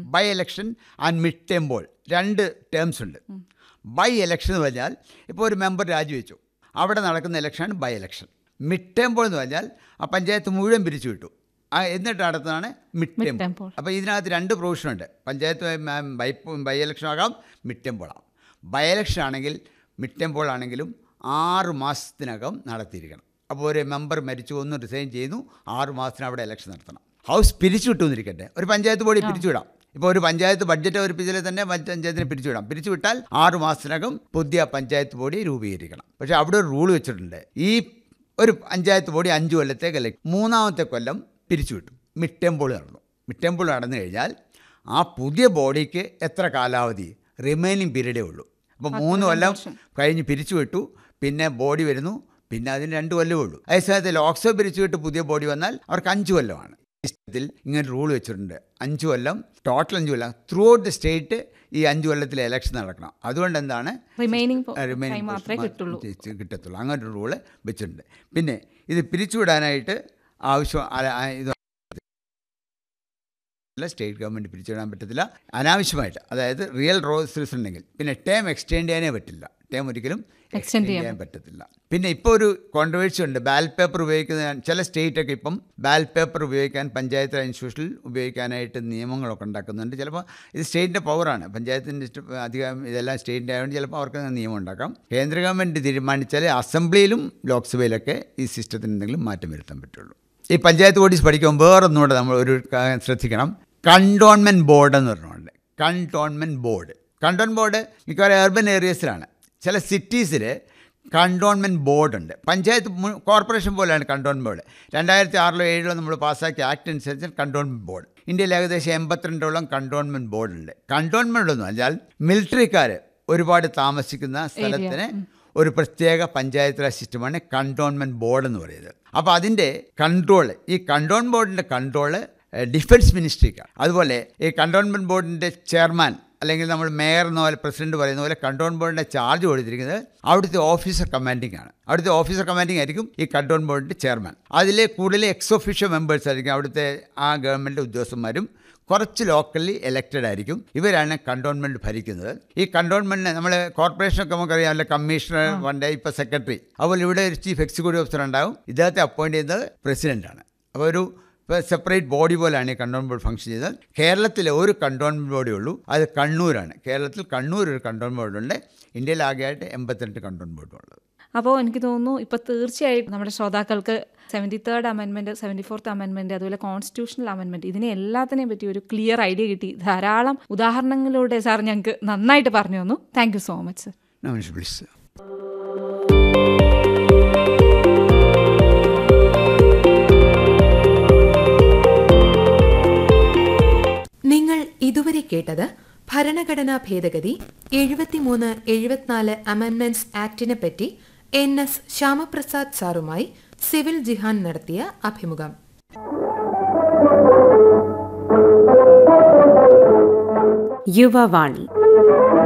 By election and mid term poll രണ്ട് terms ഉണ്ട് by election എന്ന് പറഞ്ഞാൽ ഇപ്പോൾ ഒരു മെമ്പർ രാജിവെച്ചു അവിടെ നടക്കുന്ന ഇലക്ഷനാണ് by election mid term poll എന്ന് പറഞ്ഞാൽ ആ പഞ്ചായത്ത് മുഴുവൻ പിരിച്ചു വിട്ടു ആ എന്നിട്ട് നടത്തുന്നതാണ് മിഡ് ടേം term poll. അപ്പോൾ ഇതിനകത്ത് രണ്ട് പ്രൊവിഷൻ ഉണ്ട് പഞ്ചായത്ത് മ- ബൈ ബൈ ഇലക്ഷൻ ആകാം മിഡ് ടേം പോൾ ആകാം ബൈ ഇലക്ഷൻ ആണെങ്കിൽ മിഡ് ടേം പോൾ ആണെങ്കിലും ആറ് മാസത്തിനകം നടത്തിയിരിക്കണം അപ്പോൾ ഒരു മെമ്പർ മരിച്ചു ഒന്ന് റിസൈൻ ചെയ്യുന്നു ആറ് മാസത്തിന് അവിടെ ഇലക്ഷൻ നടത്തണം ഹൗസ് പിരിച്ചു വിട്ടു എന്നിരിക്കട്ടെ ഒരു പഞ്ചായത്ത് ബോഡി പിരിച്ചുവിടാം ഇപ്പോൾ ഒരു പഞ്ചായത്ത് ബഡ്ജറ്റ് അവതരിപ്പിച്ചാൽ തന്നെ മറ്റ് പഞ്ചായത്തിന് പിരിച്ചുവിടാം പിരിച്ചുവിട്ടാൽ ആറ് മാസത്തിനകം പുതിയ പഞ്ചായത്ത് ബോഡി രൂപീകരിക്കണം പക്ഷേ അവിടെ ഒരു റൂൾ വെച്ചിട്ടുണ്ട് ഈ ഒരു പഞ്ചായത്ത് ബോഡി അഞ്ച് കൊല്ലത്തേക്ക് അല്ലെങ്കിൽ മൂന്നാമത്തെ കൊല്ലം പിരിച്ചുവിട്ടു മിഡ് ടെമ്പിൾ നടന്നു മിഡ് ടെമ്പിൾ നടന്നു കഴിഞ്ഞാൽ ആ പുതിയ ബോഡിക്ക് എത്ര കാലാവധി റിമൈനിങ് പീരീഡേ ഉള്ളൂ അപ്പോൾ മൂന്ന് കൊല്ലം കഴിഞ്ഞ് പിരിച്ചുവിട്ടു പിന്നെ ബോഡി വരുന്നു പിന്നെ അതിന് രണ്ട് കൊല്ലമേ ഉള്ളൂ അതേസമയത്ത് ലോക്സഭ പിരിച്ചുവിട്ട് പുതിയ ബോഡി വന്നാൽ അവർക്ക് അഞ്ച് കൊല്ലമാണ് ഇഷ്ടത്തിൽ ഇങ്ങനെ റൂൾ വെച്ചിട്ടുണ്ട് അഞ്ച് കൊല്ലം ടോട്ടൽ അഞ്ച് കൊല്ലം ത്രൂ ഔട്ട് ദ സ്റ്റേറ്റ് ഈ അഞ്ച് കൊല്ലത്തിലെ ഇലക്ഷൻ നടക്കണം അതുകൊണ്ട് എന്താണ് റിമൈനിങ് റിമൈനിങ് ടൈം മാത്രമേ കിട്ടുള്ളൂ കിട്ടത്തുള്ളൂ അങ്ങനെ ഒരു റൂള് വെച്ചിട്ടുണ്ട് പിന്നെ ഇത് പിരിച്ചുവിടാനായിട്ട് ആവശ്യം അല്ല, ആ, ഇത് സ്റ്റേറ്റ് ഗവൺമെൻറ് പിരിച്ചുവിടാൻ പറ്റത്തില്ല അനാവശ്യമായിട്ട് അതായത് റിയൽ റോസ് ഉണ്ടെങ്കിൽ പിന്നെ ടേം എക്സ്റ്റെൻഡ് ചെയ്യാനേ പറ്റില്ല ടേം ഒരിക്കലും എക്സ്റ്റെൻഡ് ചെയ്യാൻ പറ്റത്തില്ല പിന്നെ ഇപ്പോൾ ഒരു കോൺട്രവേഴ്സി ഉണ്ട് ബാലറ്റ് പേപ്പർ ഉപയോഗിക്കുന്ന ചില സ്റ്റേറ്റൊക്കെ ഇപ്പം ബാലറ്റ് പേപ്പർ ഉപയോഗിക്കാൻ പഞ്ചായത്ത് ഇൻസ്റ്റിറ്റ്യൂഷനിൽ ഉപയോഗിക്കാനായിട്ട് നിയമങ്ങളൊക്കെ ഉണ്ടാക്കുന്നുണ്ട് ചിലപ്പോൾ ഇത് സ്റ്റേറ്റിൻ്റെ പവറാണ് പഞ്ചായത്തിൻ്റെ ഇഷ്ട- അധികം ഇതെല്ലാം സ്റ്റേറ്റിൻ്റെ ആയതുകൊണ്ട് ചിലപ്പോൾ അവർക്ക് നിയമം ഉണ്ടാക്കാം കേന്ദ്ര ഗവൺമെൻറ് തീരുമാനിച്ചാൽ അസംബ്ലിയിലും ലോക്സഭയിലൊക്കെ ഈ സിസ്റ്റത്തിന് എന്തെങ്കിലും മാറ്റം വരുത്താൻ പറ്റുള്ളൂ ഈ പഞ്ചായത്ത് ബോഡീസ് പഠിക്കുമ്പോൾ വേറൊന്നുകൂടെ നമ്മൾ ഒരു കാര്യം ശ്രദ്ധിക്കണം കണ്ടോൺമെൻറ്റ് ബോർഡ് എന്ന് പറഞ്ഞുകൊണ്ട് കണ്ടോൺമെൻറ്റ് ബോർഡ് കണ്ടോൺ ബോർഡ് മിക്കവാറും അർബൻ ഏരിയസിലാണ് ചില സിറ്റീസിൽ കണ്ടോൺമെൻറ്റ് ബോർഡുണ്ട് പഞ്ചായത്ത് മു- കോർപ്പറേഷൻ പോലെയാണ് കണ്ടോൺമെൻറ്റ് ബോർഡ് രണ്ടായിരത്തി ആറിലോ ഏഴിലോ നമ്മൾ പാസ്സാക്കിയ ആക്ട് അനുസരിച്ച് കണ്ടോൺമെൻറ്റ് ബോർഡ് ഇന്ത്യയിൽ ഏകദേശം എൺപത്തിരണ്ടോളം കണ്ടോൺമെൻറ്റ് ബോർഡുണ്ട് കണ്ടോൺമെൻറ്റ് എന്ന് പറഞ്ഞാൽ മിലിറ്ററിക്കാർ ഒരുപാട് താമസിക്കുന്ന സ്ഥലത്തിന് ഒരു പ്രത്യേക പഞ്ചായത്ത് രാജ് സിസ്റ്റമാണ് കണ്ടോൺമെൻറ്റ് ബോർഡ് എന്ന് പറയുന്നത് അപ്പോൾ അതിൻ്റെ കൺട്രോൾ ഈ കണ്ടോൺ ബോർഡിൻ്റെ കൺട്രോള് ഡിഫൻസ് മിനിസ്ട്രിക്കാണ് അതുപോലെ ഈ കണ്ടോൺമെൻറ്റ് ബോർഡിൻ്റെ ചെയർമാൻ അല്ലെങ്കിൽ നമ്മൾ മേയർ എന്ന പോലെ പ്രസിഡന്റ് പറയുന്ന പോലെ കണ്ടോൺ ബോർഡിൻ്റെ ചാർജ് കൊടുത്തിരിക്കുന്നത് അവിടുത്തെ ഓഫീസർ കമാൻഡിംഗ് ആണ് അവിടുത്തെ ഓഫീസർ കമാൻഡിംഗ് ആയിരിക്കും ഈ കണ്ടോൺ ബോർഡിൻ്റെ ചെയർമാൻ അതിലെ കൂടുതൽ എക്സ് ഒഫീഷ്യൽ മെമ്പേഴ്സ് ആയിരിക്കും അവിടുത്തെ ആ ഗവൺമെൻറ് ഉദ്യോഗസ്ഥന്മാരും കുറച്ച് ലോക്കലി എലക്റ്റഡ് ആയിരിക്കും ഇവരാണ് കണ്ടോൺമെൻറ്റ് ഭരിക്കുന്നത് ഈ കണ്ടോൺമെൻറ്റിന് നമ്മൾ കോർപ്പറേഷനൊക്കെ നമുക്കറിയാം അല്ലെ കമ്മീഷണർ വൺ ഡേ ഇപ്പോൾ സെക്രട്ടറി അതുപോലെ ഇവിടെ ഒരു ചീഫ് എക്സിക്യൂട്ടീവ് ഓഫീസർ ഉണ്ടാവും ഇദ്ദേഹത്തെ അപ്പോയിൻറ്റ് ചെയ്യുന്നത് പ്രസിഡൻ്റാണ് അപ്പോൾ ഒരു ഇപ്പോൾ സെപ്പറേറ്റ് ബോഡി പോലെയാണ് ഈ കണ്ടോൺമെൻറ്റ് ബോർഡ് ഫംഗ്ഷൻ ചെയ്യുന്നത് കേരളത്തിലെ ഒരു കണ്ടോൺമെൻറ്റ് ബോഡി ഉള്ളൂ അത് കണ്ണൂരാണ് കേരളത്തിൽ കണ്ണൂർ ഒരു കണ്ടോൺമെൻറ്റ് ബോർഡുണ്ട് ഇന്ത്യയിൽ ആകെയായിട്ട് എൺപത്തിരണ്ട് കണ്ടോൺമെൻറ്റ് ബോർഡുള്ളത് അപ്പോൾ എനിക്ക് തോന്നുന്നു ഇപ്പോൾ തീർച്ചയായിട്ടും നമ്മുടെ ശ്രോതാക്കൾക്ക് seventy third amendment seventy fourth amendment അതുപോലെ കോൺസ്റ്റിറ്റ്യൂഷണൽ അമെൻമെൻറ്റ് ഇതിനെ എല്ലാത്തിനെയും പറ്റി ഒരു ക്ലിയർ ഐഡിയ കിട്ടി ധാരാളം ഉദാഹരണങ്ങളിലൂടെ സാർ ഞങ്ങൾക്ക് നന്നായിട്ട് പറഞ്ഞു തന്നു thank you so much sir നമസ്കാരം പ്ലീസ് നിങ്ങൾ ഇതുവരെ കേട്ടത് ഭരണഘടനാ ഭേദഗതി എഴുപത്തിമൂന്ന് എഴുപത്തിനാല് അമെൻമെന്റ്സ് ആക്ടിനെ പറ്റി എൻ എസ് ശ്യാമപ്രസാദ് സാറുമായി സിവിൽ ജിഹാൻ നടത്തിയ അഭിമുഖം യുവവാണി